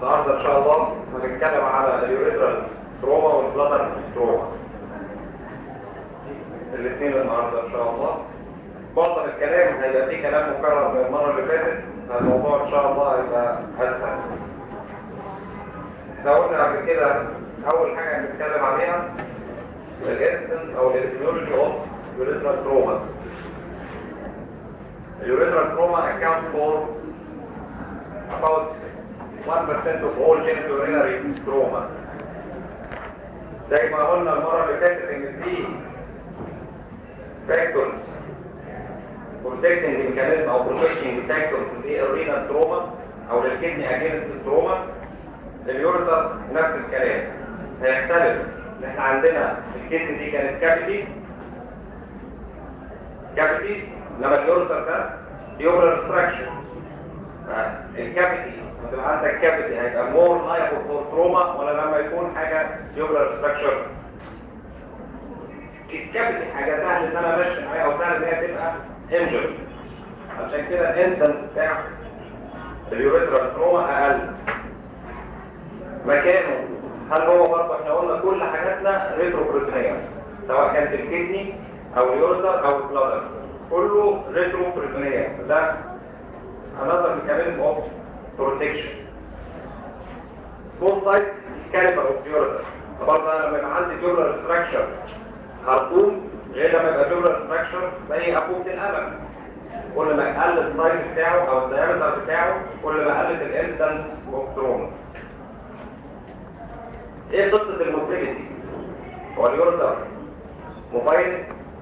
النهارده ان شاء الله هنتكلم على اليوريترال تروما والبلادر تروما الاثنين النهارده ان شاء الله معظم الكلام هيبقى فيه كلام مكرر من المره اللي فاتت الموضوع ان شاء الله هيبقى اسهل احنا قلنا قبل كده اول حاجه هنتكلم عليها الانستنس او الاتيولوجي اوف يوريترال تروما اليوريترال تروما accounts for about 1% of all genitourinary trauma زي ما قلنا المرة اللي فاتت ان في factors protecting mechanism او protecting factors في الرينال تروما او للكدني اجينست التروما اليوريتر نفس الكلام هيختلف ان احنا عندنا الكدني دي كانت كافيتي كافيتي لما اليوريتر ده يوبرال ستراكشر الكافيتي لما تبقى عندك كافيتي هيبقى مور لايبل فور تروما ولا لما يكون حاجه يوبرال ستراكشر الكافيتي حاجه سهل ان انا امشي معاها او سهل ان هي تبقى انجر عشان كده الانسنس بتاع اليوريترال تروما اقل مكانه هل هو برضه احنا قلنا كل حاجاتنا ريتروبروتينيه سواء كانت الكدني او اليوريتر او البلادر كله ريتروبروتينيه ده another mechanism of protection small size caliber of ureter برضه انا لما يبقى عندي tubular structure خرطوم غير لما يبقى tubular structure زي انبوبه القلم كل ما قل السايز بتاعه او الدايمتر بتاعه كل ما قلت الانستنس اوف تروما ايه قصه الموبيليتي هو اليورتر موبايل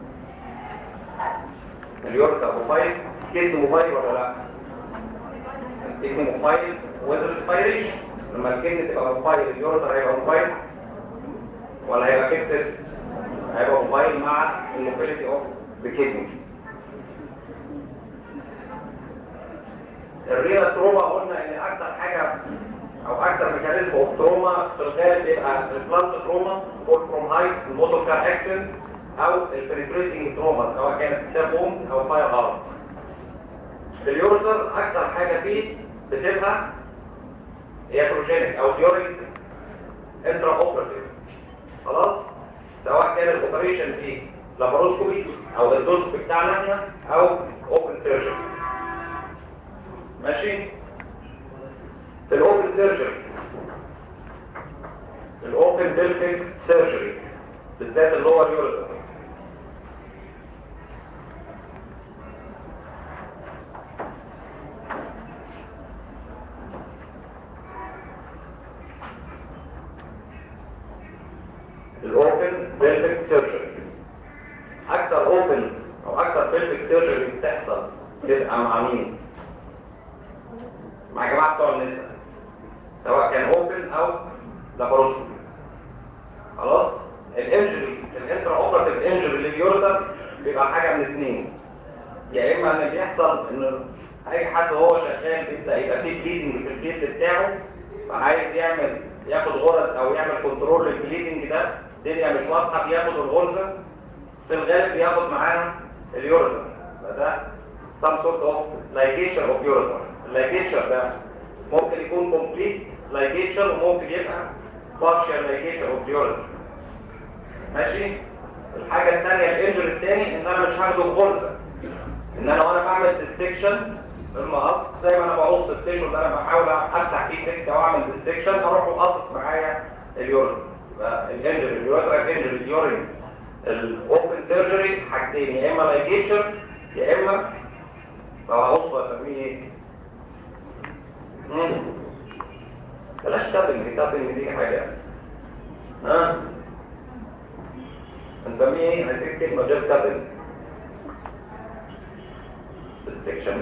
اليورتر موبايل كيد موبايل ولا لا تيجي موبايل وذ ريسبيريشن لما الكلمه تبقى موبايل اليورتر هيبقى موبايل ولا هيبقى فيكسد هيبقى موبايل مع الموبيليتي اوف ذا كيدني الرينا تروما قلنا ان اكتر حاجه او اكتر ميكانيزم اوف تروما في الغالب بيبقى البلانت تروما فول فروم هايت الموتور كار اكسن او البريتريتنج تروما سواء كانت ستاب بوم او فاير هارت اليورتر اكتر حاجة فيه بتبقى ياتروجينيك او ديورينج انترا اوبراتيف خلاص سواء كان الاوبريشن فيه لاباروسكوبي او الاندوسكوبي بتاعنا احنا او اوبن سيرجري ماشي في الاوبن سيرجري الاوبن بيلفيك سيرجري بالذات اللور يورتر الاوبن بيلفيك سيرجري اكتر اوبن او اكتر بيلفيك سيرجري بتحصل تبقى مع مين مع جماعه بتوع النساء سواء كان اوبن او لاباروسكوبي خلاص الانجري الانترا اوبراتيف انجري لليورتر بيبقى حاجه من اثنين يا اما ان بيحصل ان اي حد هو شغال بيبدا يبقى فيه بليدنج في الفيلد بتاعه فعايز يعمل ياخد غرز او يعمل كنترول للبليدنج ده الدنيا مش واضحه بياخد الغرزه في الغالب بياخد معاها اليوريتر فده some sort of ligation of urethra اللايجيتشر ده ممكن يكون complete ligation وممكن يبقى partial ligation of urethra ماشي الحاجه الثانيه الانجر الثاني ان انا مش هاخده بغرزه ان انا وانا بعمل ديستكشن المقص زي ما انا بقص التيشو ده انا بحاول افتح فيه سكه واعمل ديستكشن اروح اقصص معايا اليورين يبقى الانجر اليوريترا انجر اليورين الاوبن سيرجري حاجتين يا اما لايجيشن يا اما لو هقص اسميه ايه مم. بلاش تابنج تابنج دي حاجه ها هنسميه ايه هنسيب كلمه جاست تابنج ديستكشن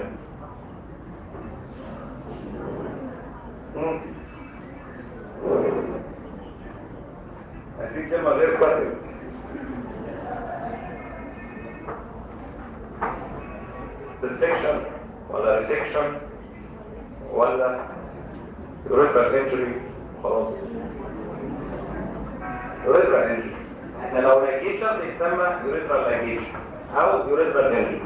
هديك كلمة غير كاتب dissection ولا resection ولا urethral injury خلاص urethral injury احنا لو ligation بيسمى urethral ligation او urethral injury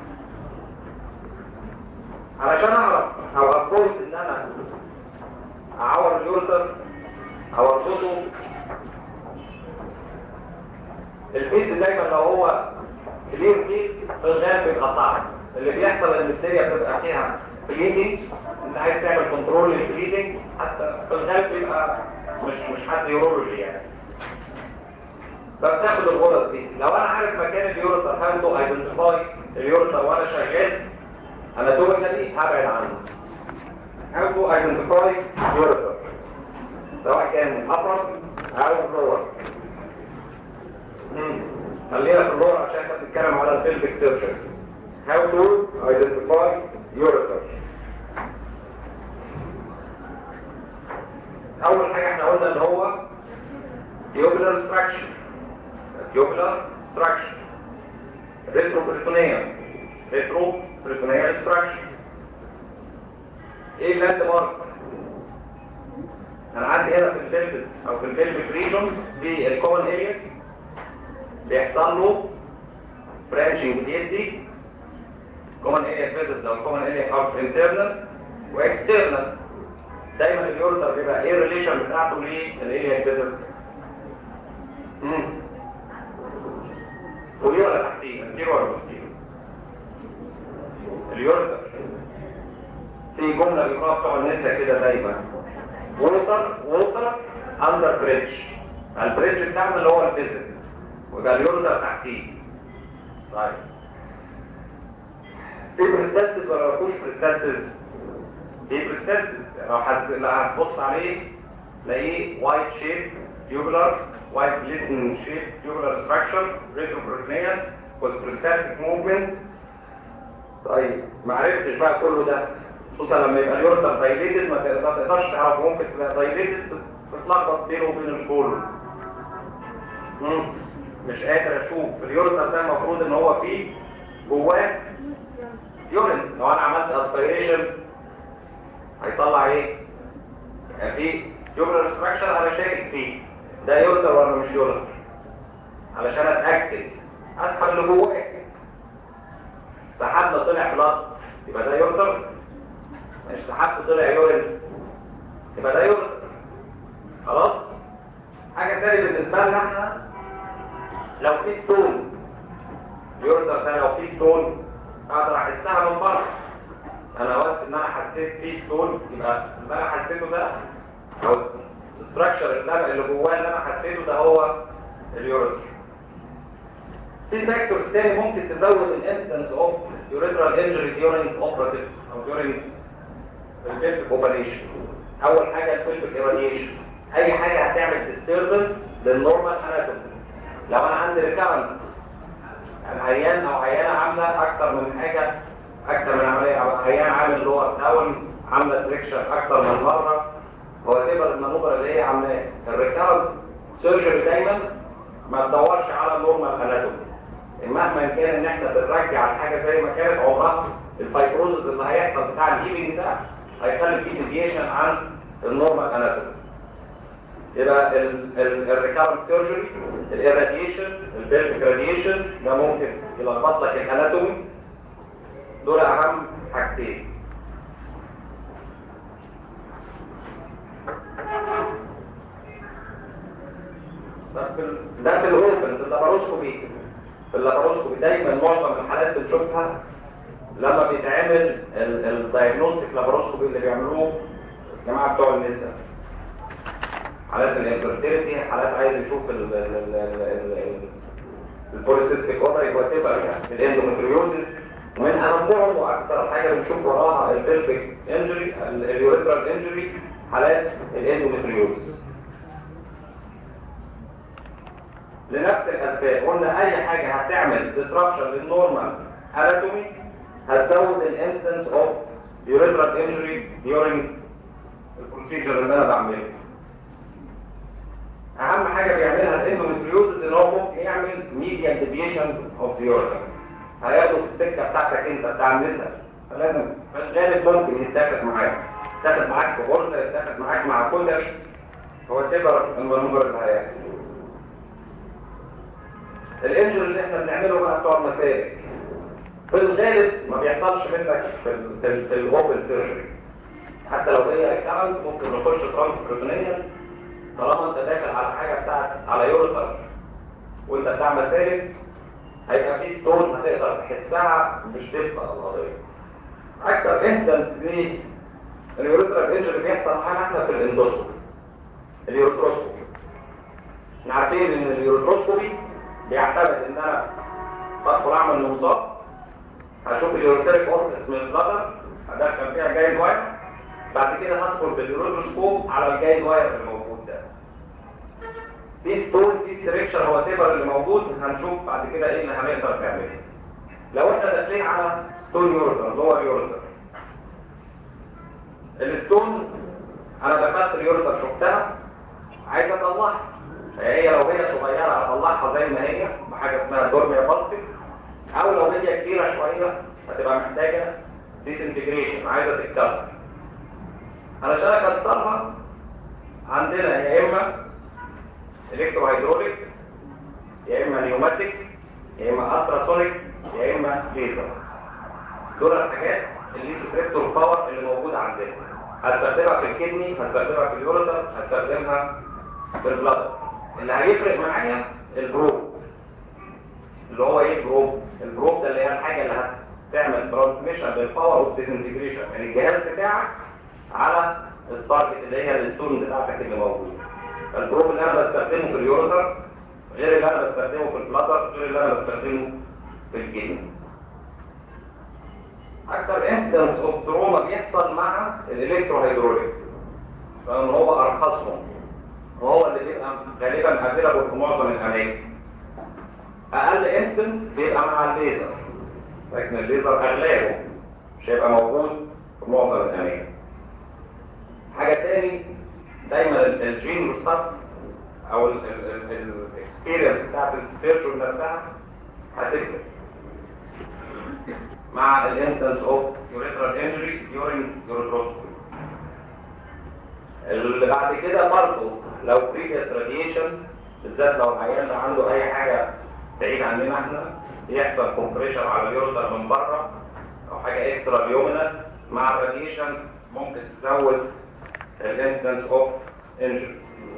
علشان اعرف او ابروز ان انا اعور اليورتر او اربطه الفيس دايما لو هو كلير فيس في الغالب بيبقى صعب اللي بيحصل ان الدنيا بتبقى فيها بليدنج انت عايز تعمل كنترول للبليدنج حتى في الغالب بيبقى مش مش حد يورولوجي يعني فبتاخد الغرز دي لو انا عارف مكان اليورتر هاخده ايدنتيفاي اليورتر وانا شغال انا دومينالي هبعد عنه هاخده ايدنتيفاي يورتر سواء كان upper او lower مم. خلينا في اللور عشان احنا بنتكلم على البيلفيك سيرجري how to identify ureter اول حاجه احنا قلنا ان هو tubular structure tubular structure retroperitoneal retroperitoneal structure ايه اللاند مارك انا عندي هنا في البلفس او في البلفيك ريجون في الكومن اريا بيحصل له برانشنج بيدي كومن اريا فيزز او كومن اريا اوف انترنال واكسترنال دايما اليورتر بيبقى ايه الريليشن بتاعته للاريا فيزز امم فوقيه ولا تحتيه انتيرو ولا بوستيرو اليورتر في جمله بيقراها بتوع النساء كده دايما ووتر ووتر اندر بريدج البريدج بتاعنا اللي هو الفيزز ويبقى اليورتر تحتيه طيب في بريستاتس ولا مفيش بريستاتس في بريستاتس لو حد اللي هتبص عليه تلاقيه وايت شيب تيوبولار وايت جليسن شيب تيوبولار ستراكشر ريتروبروتينيال وسبريستاتيك موفمنت طيب ما عرفتش بقى كله ده خصوصا لما يبقى اليورتر دايليتد ما تقدرش تعرف ممكن تبقى دايليتد تتلخبط بينه وبين الكول مش قادر اشوف اليورتر ده المفروض ان هو فيه جواه يورين لو انا عملت اسبيريشن هيطلع ايه يعني في يورين ستراكشر انا شاكك فيه ده يورتر ولا مش يورتر علشان اتاكد اسحب اللي جواه سحبنا طلع بلاد يبقى ده يورتر مش سحبت طلع يورين يبقى ده يورتر خلاص حاجه ثانيه بالنسبه لنا احنا لو في ستون يورتر ده لو في ستون اقدر احسها من بره انا وقت ان انا حسيت في ستون يبقى اللي انا حسيته ده او الستراكشر اللي اللي جواه اللي انا حسيته ده هو اليورتر في فاكتورز تاني ممكن تزود الانسنس اوف يوريترال انجري ديورنج اوبراتيف او ديورنج البيلفيك اوبريشن اول حاجه البيلفيك ايراديشن اي حاجه هتعمل ديستربنس للنورمال اناتومي لو انا عندي ريكارنت العيان او عيانه عامله اكتر من حاجه اكتر من عمليه او عيان عامل اللي هو داون عامله سلكشن اكتر من مره هو تقدر المانوفر اللي هي عاملاه الريكارنت سيرجري دايما ما تدورش على النورمال اناتومي مهما كان ان احنا بنرجع الحاجه زي ما كانت عمرها الفايبروزس اللي هيحصل بتاع الهيلينج ده هيخلي فيه ديفيشن عن النورمال اناتومي يبقى الريكارنت سيرجري الاراديشن البيلفيك راديشن ده ممكن يلخبط لك الاناتومي دول اهم حاجتين ده في ال- ده في الاوبن في اللاباروسكوبي في اللاباروسكوبي دايما معظم الحالات بنشوفها لما بيتعمل الدايجنوستيك لاباروسكوبي اللي بيعملوه الجماعه بتوع النساء حالات الانفرتيلتي حالات عايز يشوف ال- ال- ال- ال- ال- البوليسيستيك اوفري وات ايفر يعني الاندومتريوزس ومن اهمهم واكثر حاجه بنشوف وراها البلفيك انجري اليوريترال انجري حالات الاندومتريوزس لنفس الاسباب قلنا اي حاجه هتعمل ديستركشن للنورمال اناتومي هتزود الانستنس اوف يوريترال انجري during البروسيجر اللي انا بعمله اهم حاجه بيعملها الاندومتريوزس ان هو ممكن يعمل ميديال ديفيشن اوف ذا يوريتر هياخده في السكه بتاعتك انت بتاع النساء فلازم في الغالب ممكن يتاخد معاك يتاخد معاك في غرزه يتاخد معاك مع كولري هو تبر المنوبر اللي هيحصل الانجل اللي احنا بنعمله بقى بتوع المسالك في الغالب ما بيحصلش منك في ال في, ال في الاوبن سيرجري حتى لو هي ريكارنت ممكن نخش ترانس بروتونيا طالما انت داخل على حاجه بتاعت على يورتر وانت بتاع مسالك هيبقى في ستون هتقدر تحسها مش تبقى القضيه اكتر انستنس دي اليوريترال انجري بيحصل معانا احنا في الاندوسكوبي اليوريتروسكوبي احنا عارفين ان اليوريتروسكوبي بيعتمد ان انا بدخل اعمل نمصات هشوف اليوريتريك اوركس من البلدر هدخل فيها جايد واير بعد كده هدخل باليوريتروسكوب على الجايد واير الموجود ده في ستون في ستريكشر هو تيبر اللي موجود هنشوف بعد كده ايه اللي هنقدر نعمله لو احنا داخلين على ستون يوريتر لور يوريتر الستون انا دخلت اليوريتر شفتها عايز اطلعها هي لو هي صغيره اطلعها زي ما هي بحاجه اسمها دورميا باستيك او لو هي كبيره شويه هتبقى محتاجه ديسنتجريشن عايزه تتكسر علشان اكسرها عندنا يا اما الكترو هيدروليك يا اما نيوماتيك يا اما التراسونيك يا اما ليزر دول الحاجات اللي سكريبتور باور اللي موجوده عندنا هستخدمها في الكدني هستخدمها في اليوريتر هستخدمها في البلادر اللي هيفرق معايا البروب اللي هو ايه البروب البروب ده اللي هي الحاجه اللي هتعمل ترانسميشن للباور والديسنتجريشن من الجهاز بتاعك على التارجت اللي هي الستون بتاعتك اللي موجوده البروب اللي انا بستخدمه في اليوريتر غير اللي انا بستخدمه في البلادر غير اللي انا بستخدمه في الكدني اكتر انستنس اوف تروما بيحصل مع الالكترو هيدروليك لان هو ارخصهم وهو اللي بيبقى غالبا افيلابل في معظم الاماكن اقل انستنس بيبقى مع الليزر لكن الليزر اغلبه مش هيبقى موجود في معظم الاماكن حاجه تاني دايما الجين ريسبت او الاكسبيرينس بتاعت السيرجن نفسها هتفرق مع الانستنس اوف يوريترال انجري during urethrostomy اللي بعد كده برضه لو previous radiation بالذات لو العيان ده عنده اي حاجه بعيد عننا احنا يحصل كومبريشن على اليوريتر من بره او حاجه اكسترا اليومنا مع الراديشن ممكن تزود الانستنس اوف انجري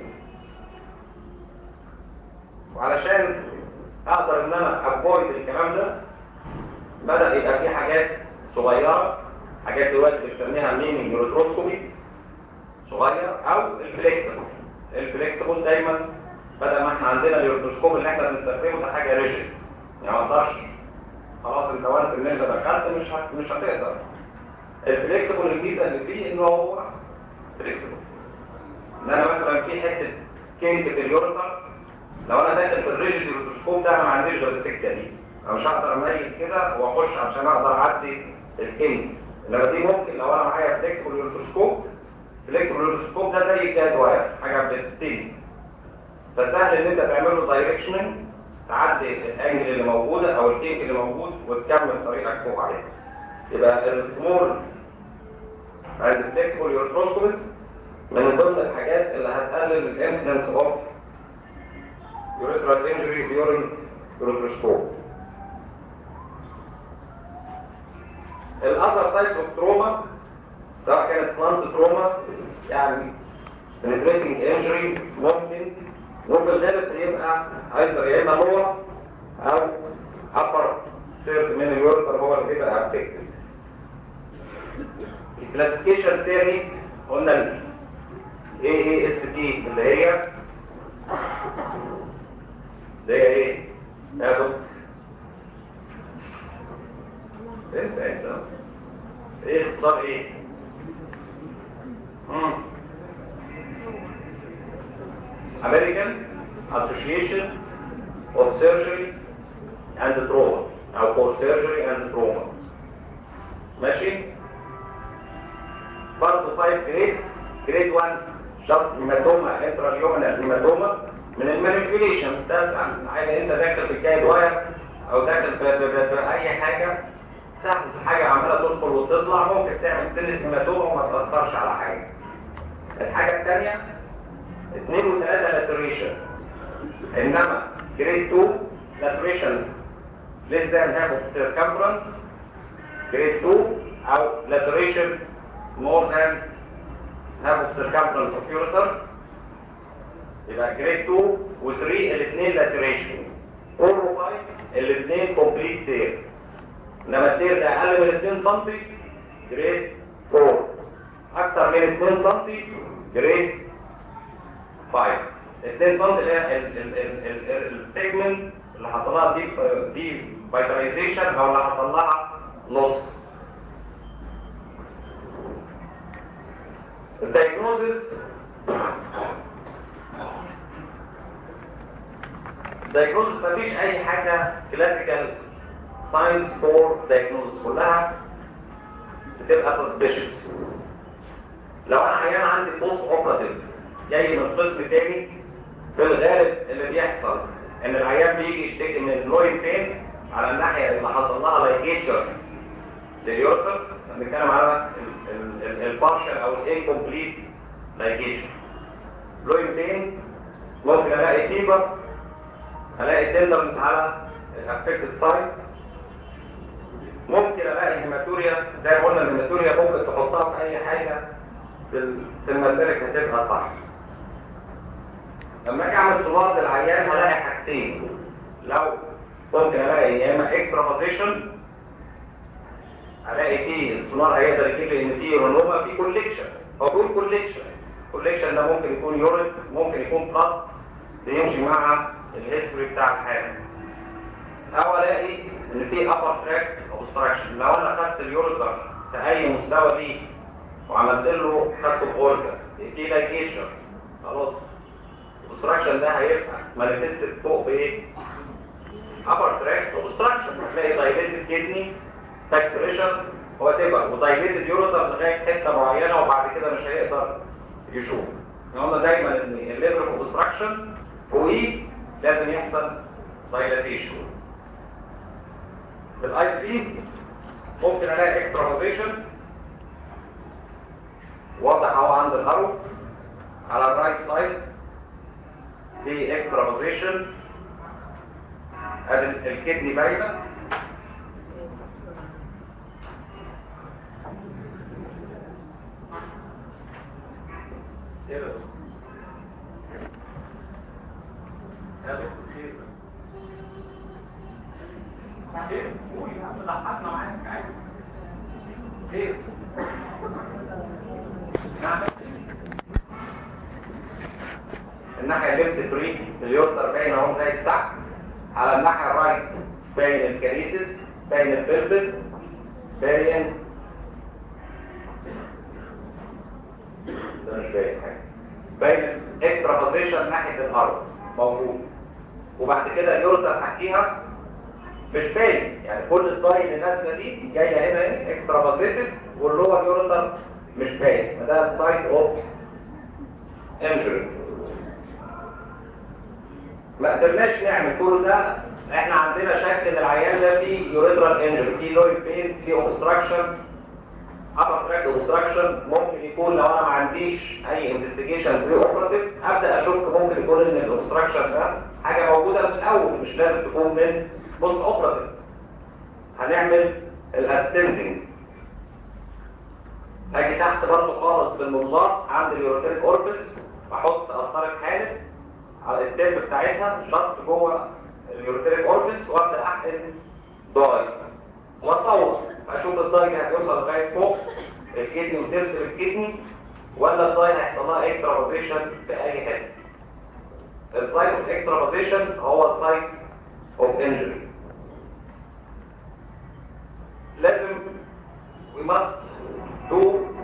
وعلشان اقدر ان انا افويد الكلام ده بدأ يبقى في حاجات صغيرة حاجات دلوقتي بنسميها ميني نيوروتروسكوبي صغير او الفليكسبل الفليكسبل دايما بدل ما احنا عندنا اليوروتروسكوب اللي احنا بنستخدمه ده حاجة ريجيد يعني ما اقدرش خلاص انت وانت ان انت دخلت مش هت... مش هتقدر الفليكسبل الميزة اللي فيه انه هو فليكسبل ان انا مثلا في حتة كينك في اليورتر لو انا داخل في الريجيد اليوروتروسكوب ده انا ما عنديش غير السكة دي انا مش هقدر اميل كده واخش عشان اقدر اعدي الكينج انما دي ممكن لو انا معايا فليكسبل يورتوسكوب فليكسبل يورتوسكوب ده زي الجاد واير حاجه بتبتدي فسهل ان انت تعمل له دايركشن تعدي الانجل اللي موجوده او الكينج اللي موجود وتكمل طريقك فوق عليه يبقى السمول عند الفليكسبل يورتوسكوب من ضمن الحاجات اللي هتقلل الانسيدنس اوف urethral injury during urethroسكوب الاذر تايب اوف تروما سواء كانت بلانت تروما يعني penetrating injury ممكن ممكن الغالب يبقى ايضا يا اما لور او upper third من اليورتر هو اللي بيبقى افكتد الكلاسيفيكيشن الثاني قلنا ال AAST اللي هي اللي هي ايه؟ يا دكتور انت انت ايه اختصار ايه مم. American Association of Surgery and Trauma او for Surgery and Trauma ماشي برضه 5 جريد جريد 1 شخص هيماتوما انتراليومينال هيماتوما من المانيبيوليشن ده حاجه انت داخل في الجايد واير او داخل في, في, في, في اي حاجه سهل حاجة عمالة تدخل وتطلع ممكن تعمل سنة هيماتوما وما تأثرش على حاجة الحاجة الثانية اثنين وثلاثة لاتريشن انما جريد 2 لاتريشن less than half of circumference جريد 2 او لاتريشن more than هاف سيركمفرنس اوف يوريتر يبقى جريد 2 و3 الاثنين لاتريشن 4 و5 الاثنين كومبليت تير انما التير ده اقل من 2 سم جريد 4 اكتر من 2 سم جريد 5 2 سم اللي هي السيجمنت اللي حصل لها دي دي فيتاليزيشن او اللي حصل لها لوس الدايجنوزس الدايجنوزس مفيش اي حاجه كلاسيكال ساينس فور دايجنوزس كلها بتبقى سسبيشس لو انا عيان عندي بوست اوبراتيف جاي من قسم تاني في الغالب اللي بيحصل ان العيان بيجي يشتكي من اللوين بين على الناحيه اللي حصل لها لايجيشن لليورتر بنتكلم على البارشل او الانكمبليت لايجيشن لوين بين ممكن الاقي فيبر الاقي تندرنس على الافكتد سايت ممكن الاقي هيماتوريا زي ما قلنا الهيماتوريا ممكن تحطها في اي حاجه في المسالك هتبقى صح لما اجي اعمل صلاه للعيان هلاقي حاجتين لو ممكن الاقي يا اما اكسترا بوزيشن الاقي فيه السونار هيقدر يجيب لي ان في رونوما في كوليكشن هو بيقول كوليكشن كوليكشن ده ممكن يكون يوريت ممكن يكون بلس بيمشي مع الهيستوري بتاع الحاله او الاقي ان في ابر تراك اوبستراكشن لو انا خدت اليوريتر في اي مستوى ليه وعملت له خدته بغرزه في لايجيشن خلاص الاوبستراكشن ده هيبقى مانيفستد فوق بايه؟ ابر تراك اوبستراكشن هتلاقي دايليتد كدني باك بريشر هو تبقى ودايليتد يوريتر لغايه حته معينه وبعد كده مش هيقدر يشوف قلنا دايما ان الليفل اوف اوبستراكشن فوقيه لازم يحصل دايلاتيشن في الاي سي ممكن الاقي اكسترا واضح اهو عند الهرو على الرايت سايد في اكسترا بوزيشن ادي الكدني باينه خير قول يا عم ضحكنا معاك عادي خير نعم الناحية الليفت فري اليوتر باين اهو زي التحت على الناحية الرايت باين الكريسس باين البلبس باين ده مش باين حاجة باين اكسترا بوزيشن ناحية الارض موجود وبعد كده اليوتر تحتيها مش باين يعني كل الضاي اللي نازله دي جايه هنا اكسترا بوزيتيف واللور يورتر مش باين فده سايت اوف انجري ما قدرناش نعمل كل ده احنا عندنا شك ان العيان ده فيه يوريترال انجري فيه لوي بين فيه اوبستراكشن upper tract obstruction ممكن يكون لو انا ما عنديش اي انفستيجيشن بري اوبراتيف ابدا اشك ممكن يكون ان الاوبستراكشن ده حاجه موجوده من الاول مش لازم تكون من بوست اوبراتيف هنعمل الاستندنج هاجي تحت برضه خالص في المنظار عند اليوريتريك اوربس احط قسطره حالب على التيب بتاعتها شط جوه اليوريتريك اوربس وابدا احقن داي واصور اشوف الداي هتوصل لغايه فوق الكدني وترسل الكدني ولا الداي هيحصل لها اكسترا بوزيشن في اي حته السايت اوف اكسترا بوزيشن هو السايت اوف انجري لازم we must do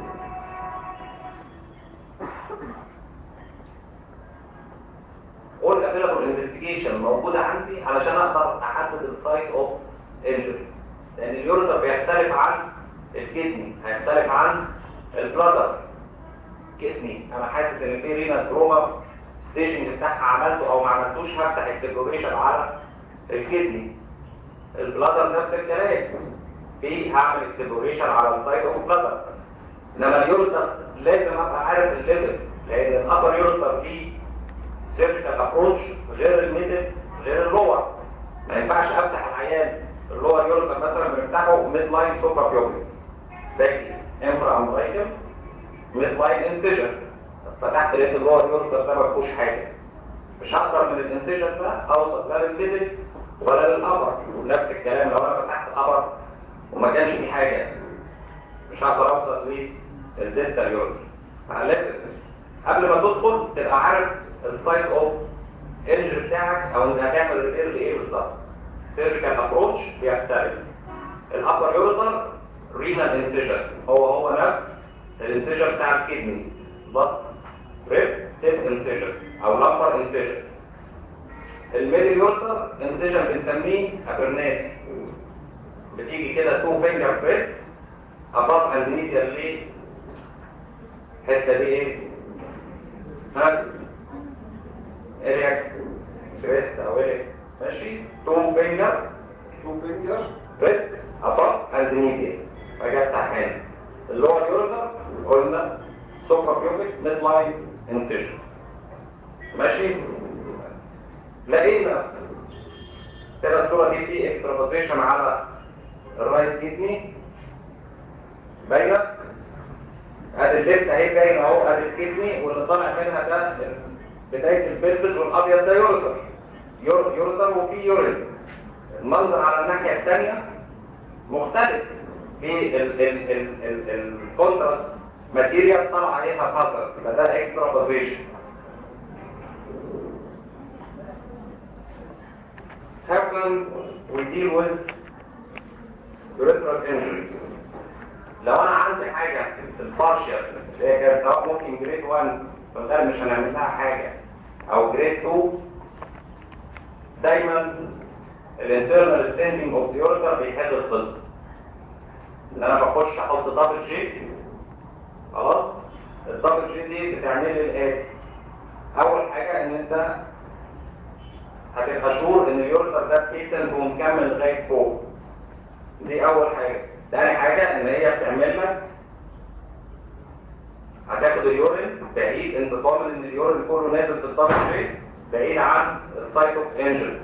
all available investigation موجودة عندي علشان اقدر احدد السايت اوف انجري لان اليوريتر بيختلف عن الكدني هيختلف عن البلادر كدني انا حاسس ان في رينا تروما ستيشن بتاعها عملته او ما عملتوش هفتح اكسبلوريشن على الكدني البلادر نفس الكلام في هعمل اكسبلوريشن على السايت اوف بلادر انما اليوريتر لازم ابقى عارف الليفل لان الابر يوريتر فيه سيرجيكال ابروتش غير الميدل غير اللور ما ينفعش افتح العيان اللور يوريتر مثلا بنفتحه ميد لاين سوبر بيوبل باقي انفرا امبرايكم ميد لاين انسجن فتحت لقيت جوه اليورتر ده ما فيهوش حاجه مش هقدر من الانسجن ده اوصل لا للميدل ولا للابر نفس الكلام لو انا فتحت الابر وما كانش في حاجه مش هقدر اوصل للديستال يورتر فلازم قبل ما تدخل تبقى عارف السايت اوف انجر بتاعك او انت هتعمل ريبير لايه بالظبط سيرجيكال ابروتش بيختلف الابر يورتر رينال انسجن هو هو نفس الانسجن بتاع الكدني بس ريب تيب انسجن او لامبر انسجن الميدل يورتر انسجن بنسميه ابرنات بتيجي كده تو فينجر بريس اباف اند ميديال ليه الحته دي ايه ها ارياك كريست او ايه ماشي تو فينجر تو فينجر بريس اباف اند ميديال فجاه تحان اللي هو اليورتر قلنا سوبرا بيوبيك ميد لاين انسجن ماشي لقينا كده الصوره دي في اكسترابوزيشن على الرايت كيدني باينه ادي الليفت اهي باين اهو ادي الكدني واللي طالع منها ده بدايه البلبس والابيض ده يورتر يورتر وفي يورين المنظر على الناحيه الثانيه مختلف في الكونتراست ماتيريال طلع عليها فاتر يبقى ده اكسترا بوزيشن How can we deal with urethral injuries? لو انا عندي حاجه في البارشل اللي هي كانت سواء ممكن جريد 1 في الغالب مش هنعمل لها حاجه او جريد 2 دايما الانترنال ستاندنج اوف ذا يورتر بيحل القصه ان انا بخش احط دبل جي خلاص الدبل جي دي بتعمل لي الاتي اول حاجه ان انت هتبقى شور ان اليورتر ده بيتنت ومكمل لغايه فوق دي اول حاجه تاني حاجه ان هي بتعمل لك هتاخد اليورين بعيد انت ضامن ان اليورين كله نازل في الدبل جي بعيد عن السايت اوف انجن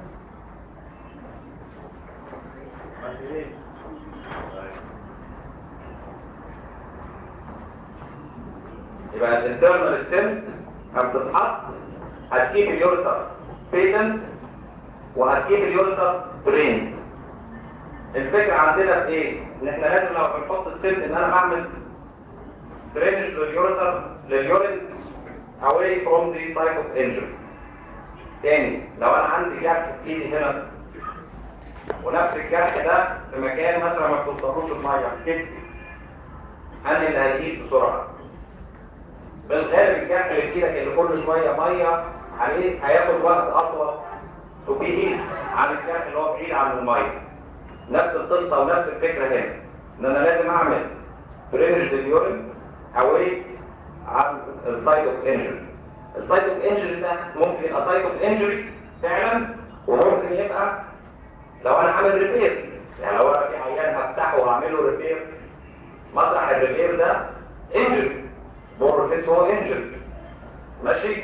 يبقى الانترنال ستيم لما بتتحط هتجيب اليورتر بيتنت وهتجيب اليورتر برين الفكرة عندنا في ايه؟ ان احنا لازم لو بنحط السيلت ان انا بعمل درينج لليورتر لليورين away from the site of injury تاني لو انا عندي جرح في ايدي هنا ونفس الجرح ده في مكان مثلا ما بتوصلوش الميه كده انا اللي هيجيب بسرعه بالغالب الجرح اللي في ايدك اللي كل شويه ميه عليه هياخد وقت اطول وبيهيل عن الجرح اللي هو بعيد عن الميه نفس القصه ونفس الفكره هنا ان انا لازم اعمل درينج لليورين away عن السايت اوف انجري السايت اوف انجري ده ممكن يبقى سايت اوف انجري فعلا وممكن يبقى لو انا عامل ريبير يعني لو انا في عيان هفتحه واعمل له ريبير مطرح الريبير ده انجري بور فيس هو انجري ماشي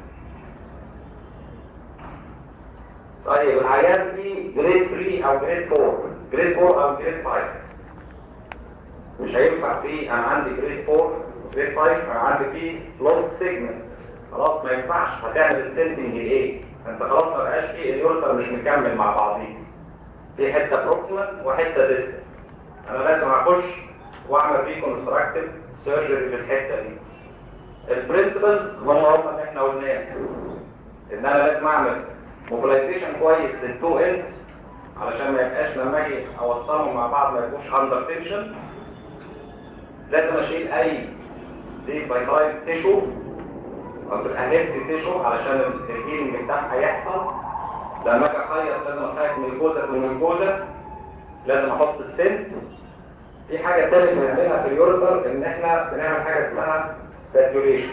طيب العيان في جريد 3 او جريد 4 جريد 4 او جريد 5 مش هينفع فيه انا عندي جريد 4 جريد 5 انا عندي فيه لوس سيجمنت خلاص ما ينفعش هتعمل السنتنج ايه انت خلاص ما بقاش فيه اليورتر مش مكمل مع بعضيه في حته بروكسيمال وحته ديستال انا لازم اخش واعمل فيه كونستراكتيف سيرجري في الحته دي البرنسبلز هم هم اللي احنا قلناه ان انا لازم اعمل موبيلايزيشن كويس للتو اندز علشان ما يبقاش لما اجي اوصلهم مع بعض ما يبقوش اندر تنشن لازم اشيل اي دي بايترايز تيشو او تبقى هيلثي تيشو علشان الهيلنج بتاعها يحصل لما اجي اخيط لازم اخيط من الجوزه من الجوزه لازم احط السنت في حاجه تانية بنعملها في اليورتر ان احنا بنعمل حاجه اسمها ساتوريشن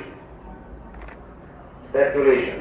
ساتوريشن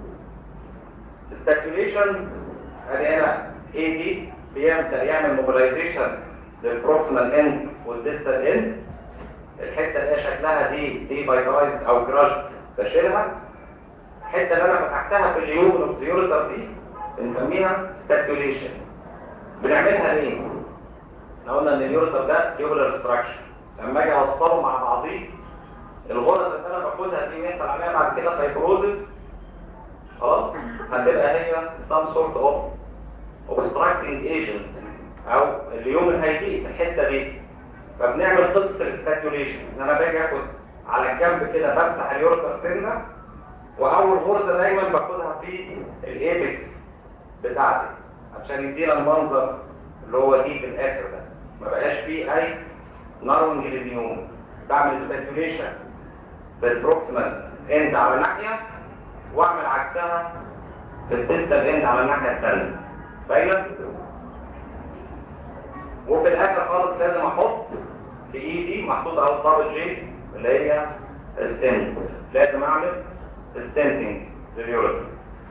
الساتوريشن ادي هنا اي دي بيبدا يعمل موبيلايزيشن للبروكسيمال اند والديستال اند الحته اللي شكلها دي دي بايرايز او كراش بشيلها الحته اللي انا فتحتها في اليوم الزيورتر دي بنسميها ساتوريشن بنعملها ليه؟ احنا قلنا ان اليورتر ده تيوبولار ستراكشر لما اجي اوصله مع بعضيه الغرز اللي انا باخدها دي ويحصل عليها بعد كده فايبروزس خلاص هتبقى هي some sort of obstructing agent او اليوم الهيئي في الحته دي فبنعمل قصه الاستاتيوليشن ان انا باجي اخد على الجنب كده بفتح اليورتر سنه واول غرزه دايما باخدها في الايبكس بتاعتي عشان يدينا المنظر اللي هو دي في الاخر ده ما بقاش فيه اي نارونج للنيوم بعمل سبيكيوليشن بالبروكسيمال اند على ناحيه واعمل عكسها في الديستال اند على الناحيه الثانيه باينه وفي الاخر خالص لازم احط في ايدي محطوط اهو دبل جي اللي هي ستنت لازم اعمل ستنتنج لليوريثم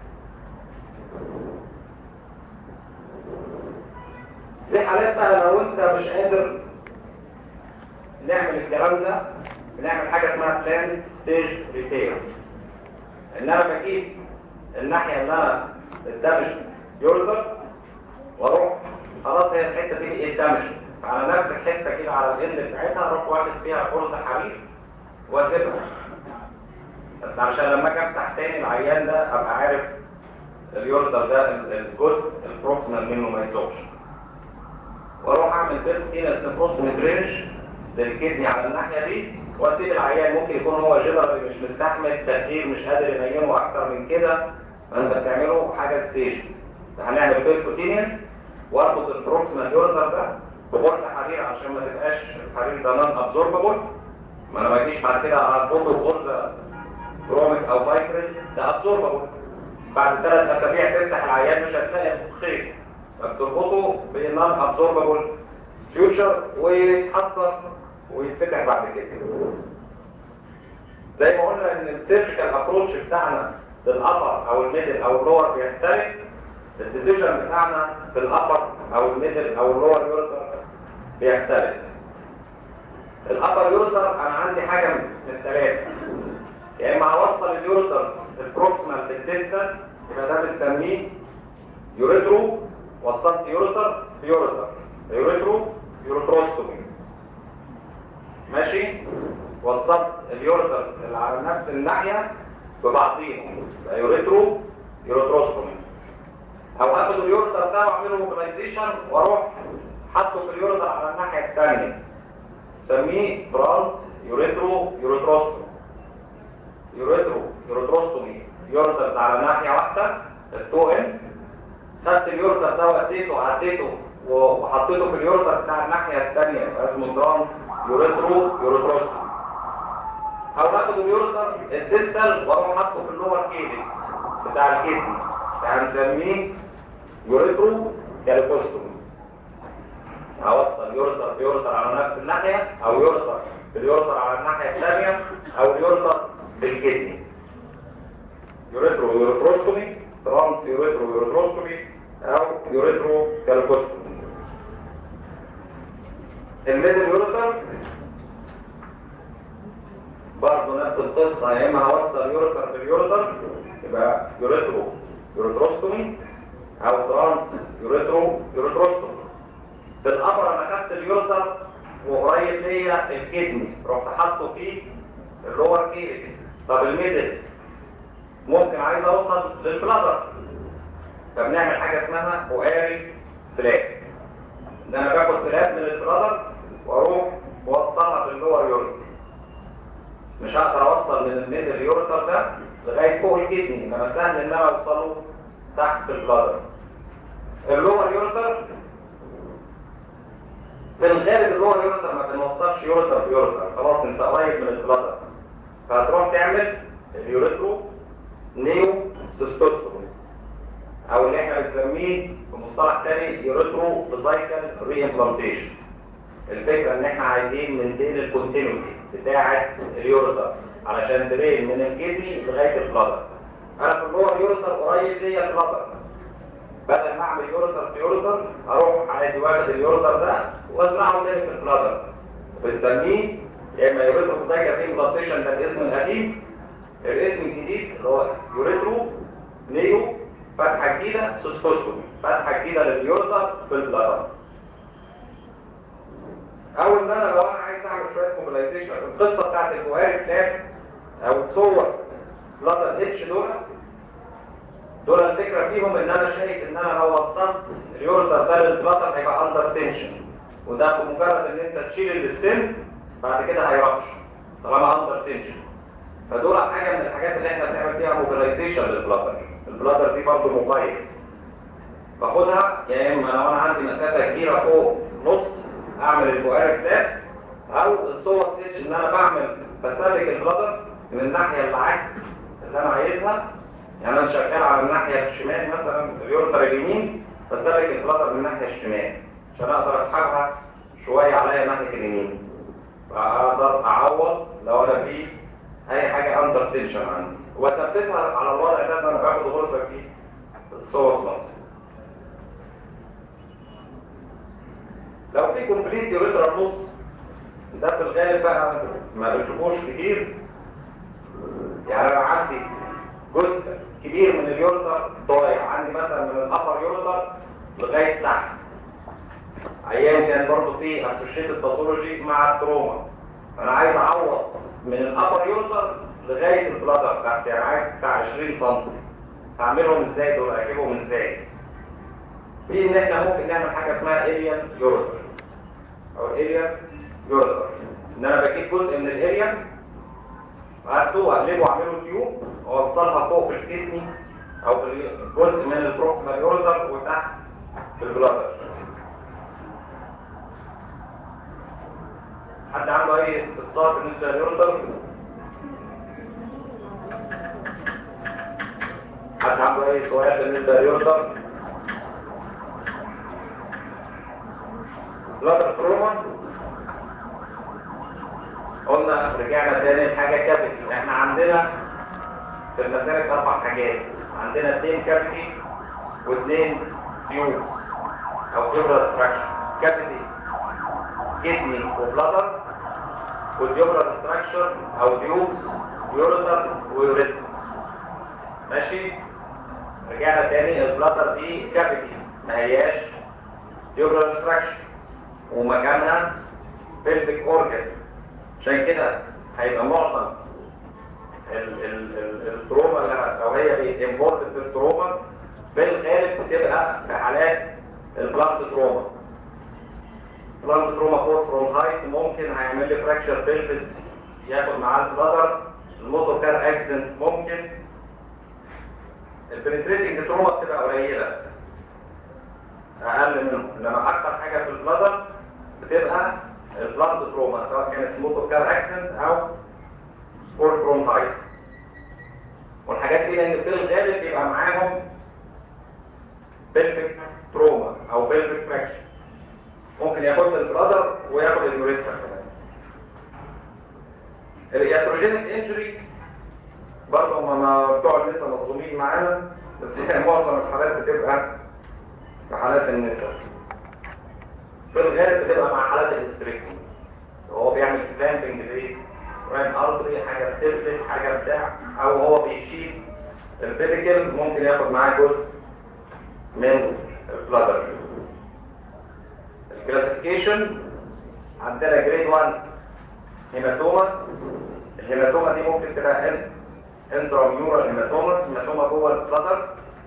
في حالات بقى لو انت مش قادر نعمل الكلام ده بنعمل حاجه اسمها بلان ستيج ريبير ان انا بجيب الناحيه اللي انا الدمج يورثر واروح خلاص هي الحته دي ايه الدمج على نفس الحته كده على الاند بتاعتها اروح واخد فيها فرصه حرير واسيبها بس عشان لما اجي افتح تاني العيان ده ابقى عارف اليورثر ده الجزء البروكسيمال منه ما يزوقش واروح اعمل بيت كده سبروكسيمال درينج للكدني على الناحيه دي واسيب العيان ممكن يكون هو جنرالي مش مستحمل تأثير مش قادر ينيمه اكتر من كده فانت بتعمله حاجه ستيشن هنعمل بيركوتينيوس واربط البروكسيمال يورزر ده بغرزه حرير عشان ما تبقاش الحرير ده نون ابزوربابل ما انا ما اجيش بعد كده اربطه بغرزه بروميك او بايكريل ده ابزوربابل بعد ثلاث اسابيع تفتح العيان مش هتلاقي خير فبتربطه بنون ابزوربابل فيوتشر ويتحطر ويتفتح بعد كده زي ما قلنا ان السيرجيكال ابروتش بتاعنا للابر او الميدل او اللور بيختلف الديسيجن بتاعنا في الابر او الميدل او اللور يورتر بيختلف الابر يورتر انا عندي حاجه من الثلاثه يا اما هوصل اليورتر البروكسيمال في الديستال يبقى ده بنسميه يوريترو وصلت يورتر في يورتر يوريترو يورتروستومي ماشي وصلت اليورتر اللي على نفس الناحيه ببعضيهم يبقى يوريترو يورتروستومي او اخد اليورتر ده واعمله موبيلايزيشن واروح حاطه في اليورتر على الناحيه الثانيه سميه برانس يوريترو يورتروستومي يوريترو يورتروستومي يورتر على ناحيه واحده التو ان خدت اليورتر ده واديته وعديته وحطيته في اليورتر بتاع الناحيه الثانيه اسمه برانس يوريترو يورتروستومي او اخد اليورتر الديستال واروح حاطه في اللور كيدني بتاع الكيدني يعني نسميه يوريترو كاليكوستومي اوصل يورتر بيورتر على نفس الناحيه او يورتر باليورتر على الناحيه الثانيه او اليورتر بالكدني يوريترو يوريتروستومي ترانس يوريترو يوريتروستومي او يوريترو كاليكوستومي الميدل يورتر برضه نفس القصه يا اما هوصل يورتر باليورتر يبقى يوريترو يوريتروستومي او ترانس يوريترو يوريتروستومي في الابر انا خدت اليورتر وقريب ليا الكدني رحت حاطه فيه اللور كيركس طب الميدل ممكن عايز اوصل للبلادر فبنعمل حاجه اسمها اواري فلاب ان انا باخد فلاب من البلادر واروح واوصلها باللور يورتر مش هقدر اوصل من الميدل يورتر ده لغايه فوق الكدني انما سهل ان انا اوصله تحت البلادر اللور يورتر في الغالب اللور يورتر ما بنوصلش يورتر بيورتر خلاص انت قريب من البلادر فهتروح تعمل اليوريترو نيو سيستوستومي او اللي احنا بنسميه بمصطلح تاني يوريترو فيزايكال ري امبلانتيشن الفكره ان احنا عايزين ننتقل الكونتينيوتي بتاعه اليوريتر علشان تبين من الكدني لغايه البلادر انا في اللور يوريتر قريب ليا البلادر بدل ما اعمل يوريتر في يوريتر اروح عايز واخد اليوريتر ده وازرعه تاني في البلادر بنسميه يا اما يوريترو فيزايكال ري امبلانتيشن ده الاسم القديم الاسم الجديد اللي هو يوريترو نيو فتحه جديده سيستوستومي فتحه جديده لليوريتر في البلادر او ان انا لو انا عايز اعمل شويه موبيلايزيشن القصه بتاعت الجواري كلاب او الصور لطل اتش دول دول الفكره فيهم ان انا شايف ان انا لو وصلت اليورتر ده للبلطر هيبقى اندر تنشن وده بمجرد ان انت تشيل الستم بعد كده هيرفش طالما اندر تنشن فدول حاجه من الحاجات اللي احنا بنعمل فيها موبيلايزيشن للبلطر البلطر دي برضه موبايل باخدها يا اما لو انا عندي مسافه كبيره فوق نص اعمل البؤر كلاب او الصور ستيتش ان انا بعمل بسلك البلطر من الناحيه اللي عكس اللي انا عايزها يعني انا شغال على الناحيه الشمال مثلا اليورتر اليمين بسلك البلطر من الناحيه الشمال عشان اقدر اسحبها شويه عليا ناحيه اليمين فاقدر اعوض لو انا في اي حاجه اندر تنشن عندي واثبتها على الوضع ده ان انا باخد غرفه فيه الصور مصر لو في كومبليت يوريترال نص ده في الغالب بقى ما بنشوفوش كتير يعني لو عندي جزء كبير من اليورتر ضايع عندي مثلا من الابر يورتر لغايه تحت ايام كان برضه في اسوشيتد باثولوجي مع التروما انا عايز اعوض من الابر يورتر لغايه البلادر تحت يعني عايز بتاع 20 سم هعملهم ازاي دول اجيبهم ازاي في ان احنا ممكن نعمل حاجه اسمها اريا يورتر او اريا يورتر ان انا بجيب جزء من الاريا اخده واقلبه واعمله تيوب واوصلها فوق في الكدني او في جزء من البروكسيمال يورتر وتحت في البلادر حد عنده اي استفسار بالنسبه لليورتر حد عنده اي سؤال بالنسبه لليورتر بلادر تروما قلنا رجعنا تاني لحاجه كافيتي احنا عندنا في المسالك اربع حاجات عندنا اثنين كافيتي واثنين تيوب او كبرى ستراكشر كافيتي كدني وبلادر والجبرة ستراكشر او تيوبس يورتر ويوريثم ماشي رجعنا تاني البلادر دي كافيتي ما هياش جبرة ستراكشر ومكانها بيلفيك اورجن عشان كده هيبقى معظم التروما لو هي بيتنفورد في التروما بالغالب بتبقى في حالات البلانت تروما بلانت تروما فور فروم هايت ممكن هيعمل لي فراكشر بيلفس ياخد معاه البلادر الموتور كار اكسيدنت ممكن البنتريتنج تروما بتبقى قليله اقل منهم انما اكتر حاجه في البلادر بتبقى البلانت تروما سواء كانت موتور كار اكسيدنت او سبور برونكايت والحاجات دي لان في الغالب بيبقى معاهم بلفيك تروما او بلفيك فراكشن ممكن ياخد البلادر وياخد اليوريثرا كمان الياتروجينيك انجري برضه هم بتوع لسه مظلومين معانا بس هي معظم الحالات بتبقى في حالات النساء في الغالب بتبقى مع حالات الاستريكتومي هو بيعمل كلامبنج ليه راين ارتري حاجه بتفلت حاجه بتاع او هو بيشيل الفيزيكال ممكن ياخد معاه جزء من البلادر الكلاسيفيكيشن عندنا جريد 1 هيماتوما الهيماتوما دي ممكن تبقى انتراميورال هيماتوما هيماتوما جوه البلادر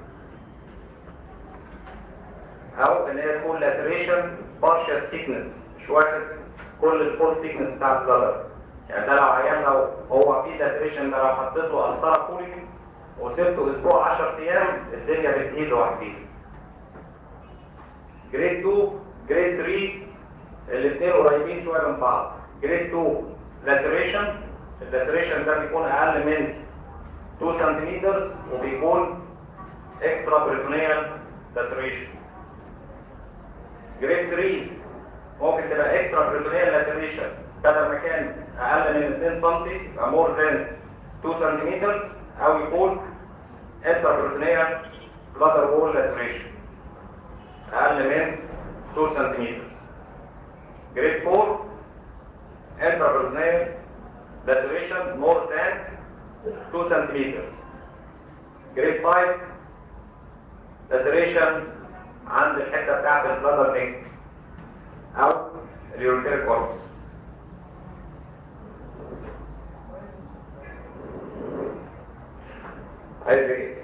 او ان هي تكون لاتريشن بارشال ثيكنس مش واخد كل الفول ثيكنس بتاع البلادر يعني ده لو عيان لو هو في لاتريشن ده لو حطيت له قسطره كولي وسبته اسبوع 10 ايام الدنيا بتهيل لوحديها جريد 2 جريد 3 الاثنين قريبين شويه من بعض جريد 2 لاتريشن اللاتريشن ده بيكون اقل من 2 سنتيمتر وبيكون اكسترا بريتونيال لاتريشن جريد 3 ممكن تبقى اكسترا بريتونيال لاتريشن بدل ما كان اقل من 2 سم يبقى مور ذان 2 سنتيمتر او يكون اكسترا بريتونيال بلادر وول لاتريشن اقل من 2 سنتيمتر جريد 4 intrapersonal laceration more than 2 centimeters. Grade 5 laceration عند الحتة بتاعت البلادر نيك أو اليوريتيريك اورس عايز ايه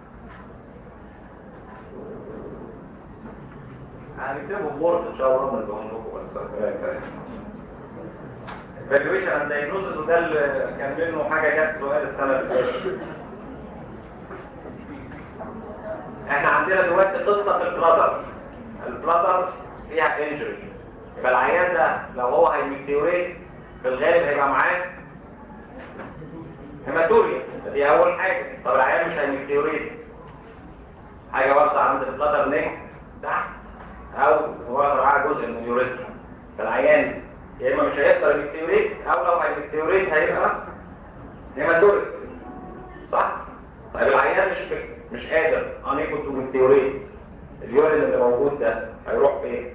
هنكتبهم بورد ان شاء الله من لهم لكم بس evaluation and diagnosis وده اللي كان منه حاجه جت سؤال السنه اللي فاتت احنا عندنا دلوقتي قصه في البلاتر البلاتر فيها انجري يبقى العيان ده لو هو هيميكتيوريت في الغالب هيبقى معاه هيماتوريا دي اول حاجه طب العيان مش هيميكتيوريت حاجه واقفه عند البلاتر نيك تحت او واقفه معاه جزء من اليوريثرا فالعيان يا اما مش هيقدر يميكتيوريت او لو هيميكتيوريت هيبقى هيماتوريا صح طيب العيان مش مش قادر unable to meteorate اليورين اللي موجود ده هيروح فين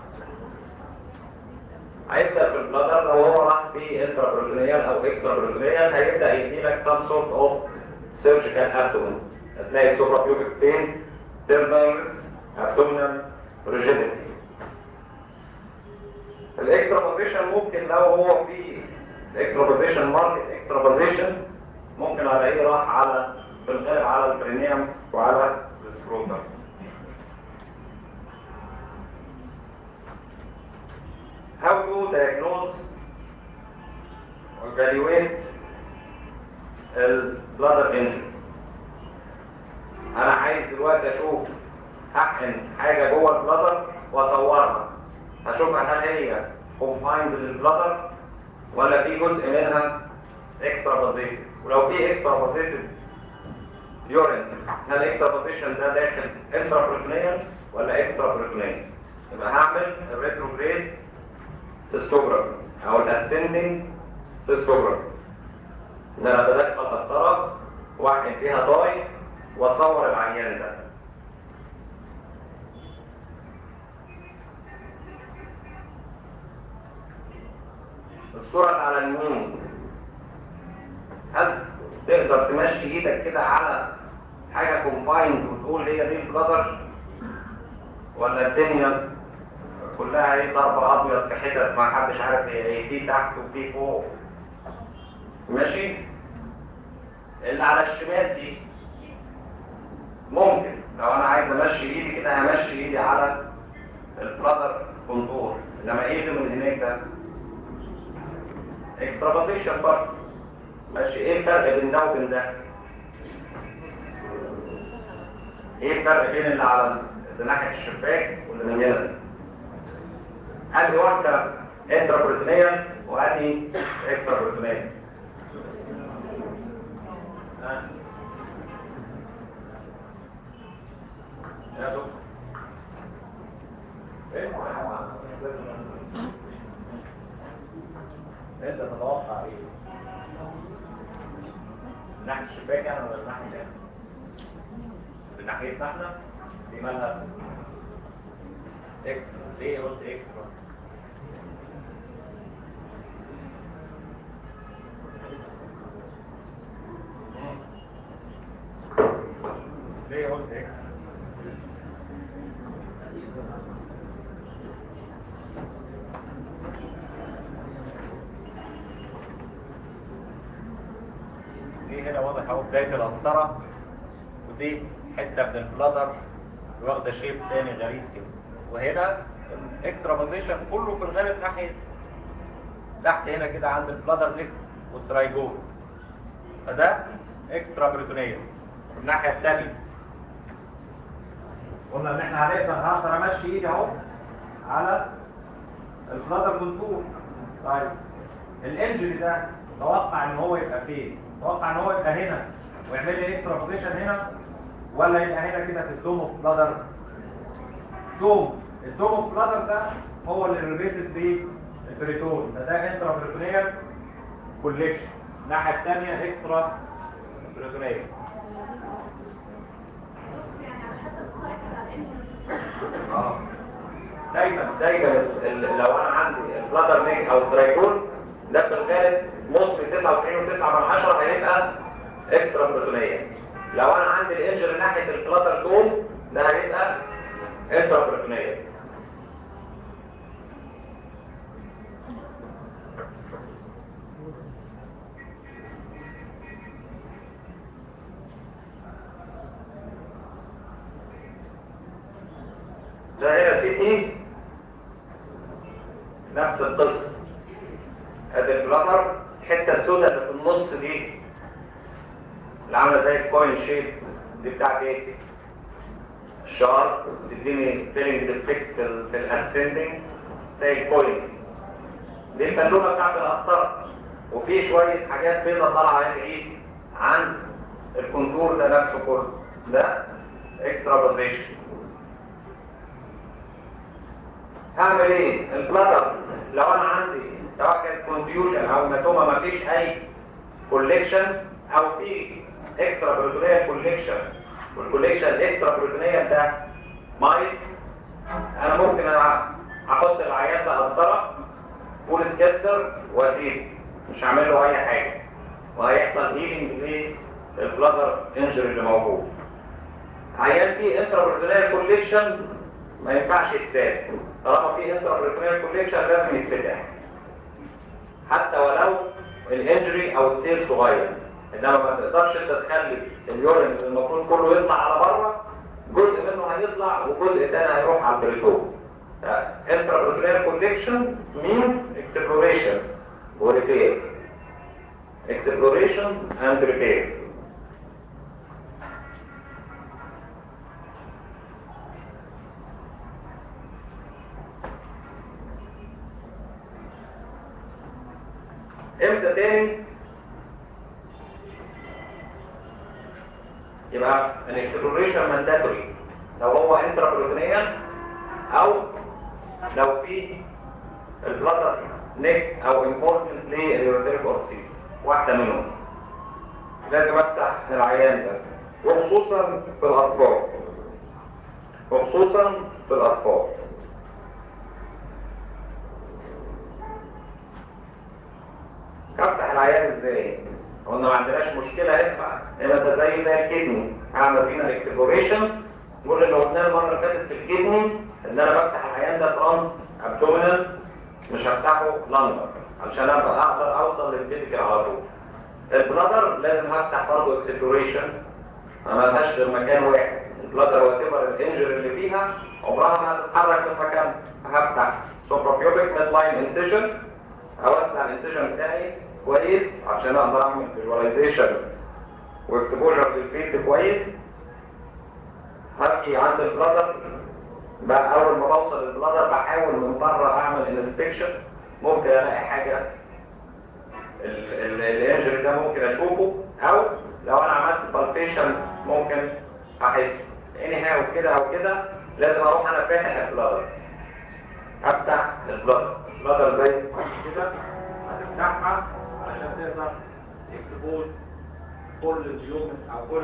هيبدا في البلادر لو هو راح في انترا بروتينيال او اكسترا بروتينيال هيبدا يدي لك some sort of surgical abdomen هتلاقي سوبرا بيوبيك بين تيرنال abdominal rigidity الاكسترا بوزيشن ممكن لو هو في الاكسترا بوزيشن ماركت اكسترا بوزيشن ممكن الاقيه راح على في الغالب على البرينيوم وعلى السكروتر How to diagnose or evaluate البلادر انجري انا عايز دلوقتي اشوف احقن حاجه جوه البلادر واصورها هشوفها هل هي confined للبلادر ولا في جزء منها اكسترا بوزيتيف ولو في اكسترا بوزيتيف يورين هل اكسترا بوزيشن ده داخل انترا بروتينيال ولا اكسترا بروتينيال يبقى هعمل الريتروجريد سيستوجرافي او الاسندنج سيستوجرافي ان انا بدخل قسطره واحقن فيها ضاي واصور العيان ده الصورة اللي على اليمين هل تقدر تمشي ايدك كده على حاجة كومبايند وتقول هي دي البلدر ولا الدنيا كلها ايه ضرب ابيض في حتت ما حدش عارف هي ايه في تحت وفي فوق ماشي اللي على الشمال دي ممكن لو انا عايز امشي ايدي كده همشي ايدي على البلدر كونتور انما ايه اللي من هناك ده اكسترابوزيشن برضه ماشي ايه الفرق بين ده وبين ده ايه الفرق بين اللي على اللي ناحيه الشباك واللي من هنا ادي واحده انترا بروتينيه وادي اكسترا بروتينيه يا دكتور ايه انت تتوقع ايه من ناحيه الشباك يعني ولا من ناحيه ايه من ناحيتنا احنا دي مالها اكسترا ليه قلت اكسترا ليه قلت اكسترا دي هنا واضح اهو بدايه القسطره ودي حته من البلادر واخده شيب تاني غريب كده وهنا الاكسترا بوزيشن كله في الغالب ناحيه تحت هنا كده عند البلادر نيك والترايجون فده اكسترا بريتونيه الناحيه الثانيه قلنا ان احنا هنقدر هقدر امشي ايدي اهو على البلادر كونتور طيب الانجري ده توقع ان هو يبقى فين توقع ان هو يبقى هنا ويعمل لي اكسترا بوزيشن هنا ولا يبقى هنا كده في الدوم اوف بلادر دوم الدوم اوف بلادر ده هو اللي ريليتد بالبريتون فده انترا بريتونيال كوليكشن الناحيه الثانيه اكسترا بريتونيال اه دايما دايما ال- لو انا عندي البلادر نيك او الترايكون ده في الغالب مصر 99 و9 من 10 هيبقى اكسترا بروتونيه لو انا عندي الانجر ناحيه البلادر دوم ده هيبقى انترا بروتونيه الكيدني نفس القصه ادي البلاتر الحته السوداء اللي في النص دي اللي عامله زي الكوين شيب دي بتاعت ايه الشعر تديني فيلينج ديفكت في الاسندنج زي الكوين دي البالونه بتاعت القسطره وفي شويه حاجات بيضه طالعه ايه عن الكونتور ده نفسه كله ده اكسترا بوزيشن هعمل ايه البلاتر لو انا عندي سواء كانت كونفيوجن او ماتوما ما فيش اي كوليكشن او في اكسترا بروتونيال كوليكشن والكوليكشن الاكسترا بروتونيال ده مايل انا ممكن احط العيان ده قسطره فول سكستر واسيب مش هعمل له اي حاجه وهيحصل هيلينج للبلادر انجري اللي موجود عيان فيه انترا بروتونيال كوليكشن ما ينفعش يتساب طالما فيه انترا بروتونيال كوليكشن لازم يتفتح حتى ولو الانجري او التيل صغير انما ما تقدرش انت تخلي اليورين اللي المفروض كله يطلع على بره جزء منه هيطلع وجزء تاني هيروح على البريتون intraperitoneal connection means exploration or repair exploration and repair امتى تاني يبقى الاكسبلوريشن مانداتوري لو هو انترابروتينيا او لو في البلاتر نيك او امبورتنت لليوريتريك اورسيس واحده منهم لازم افتح العيان ده وخصوصا في الاطفال وخصوصا في الاطفال افتح العيان ازاي قلنا ما عندناش مشكله ينفع يبقى ده زي زي الكدني اعمل فينا الاكسبلوريشن كل اللي قلناه المره اللي فاتت في الكدني ان انا بفتح العيان ده ترانس ابدومينال مش هفتحه لانجر علشان ابقى اقدر اوصل للفيزيكال على طول البلادر لازم هفتح برضه اكسبلوريشن ما لهاش غير مكان واحد البلادر واتيفر الانجر اللي فيها عمرها ما هتتحرك من مكان هفتح سوبرابيوبيك ميد لاين انسيجن اوسع الانسيجن بتاعي كويس عشان اقدر اعمل فيجواليزيشن واكسبوجر للفيلد كويس هبكي عند البلادر بقى اول ما بوصل للبلادر بحاول من بره اعمل انسبكشن ممكن الاقي حاجه الانجري ده ممكن اشوفه او لو انا عملت بالبيشن ممكن احس اني هاو كده او كده لازم اروح انا فاتح البلادر افتح البلادر البلادر زي كده هتفتحها عشان تقدر تكسبوز كل اليوم او كل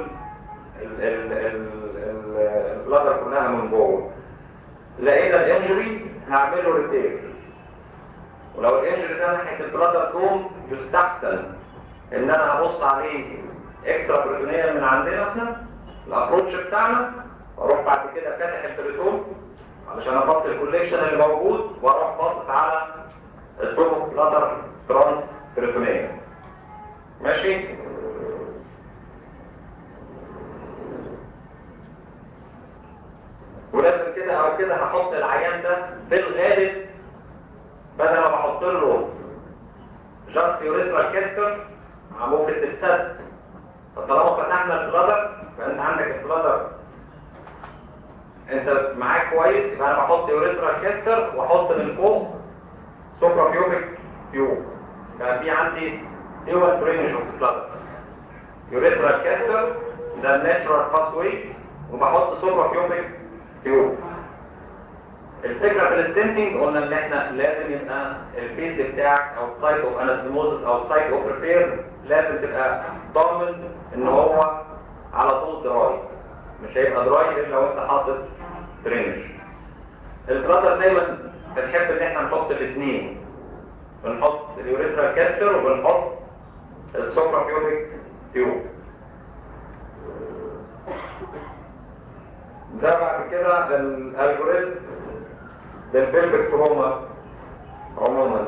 البلادر كلها من جوه لقينا الانجري هعمله ريتير ولو الانجري ده ناحيه البلادر دوم يستحسن ان انا هبص عليه اكسترا بروتينيه من عندنا احنا الابروتش بتاعنا واروح بعد كده فاتح البريتون علشان ابطل الكوليكشن اللي موجود واروح باصص على الدوم بلادر ترانس بريتونيه ماشي ولازم كده او كده هحط العيان ده في الغالب بدل ما بحط له جاست يوريثرال كاستر ممكن تتسد فطالما فتحنا البلادر فانت عندك البلادر انت معاك كويس يبقى انا بحط يوريثرال كاستر واحط من فوق سوبرا بيوبيك تيوب يبقى في عندي دول درينج اوف بلادر يوريثرال كاستر ده الناتشرال باس واي وبحط سوبرا بيوبيك تيوب الفكرة في الستنتنج قلنا ان احنا لازم يبقى الفيلد بتاعك او السايت اوف انستموزس او السايت اوف ريبير لازم تبقى ضامن ان هو على طول دراي مش هيبقى دراي الا لو انت حاطط درينج البلاتر دايما بنحب ان احنا نحط الاثنين بنحط اليوريثرال كاستر وبنحط السوبرا بيوبيك تيوب ده بعد كده الالجوريزم للبيلبك تروما عموما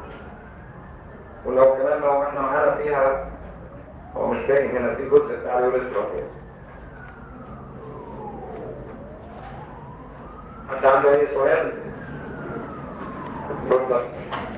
ولو كمان لو احنا معانا فيها هو مش باين هنا في جزء بتاع اليوريثرا حد عنده اي سؤال اتفضل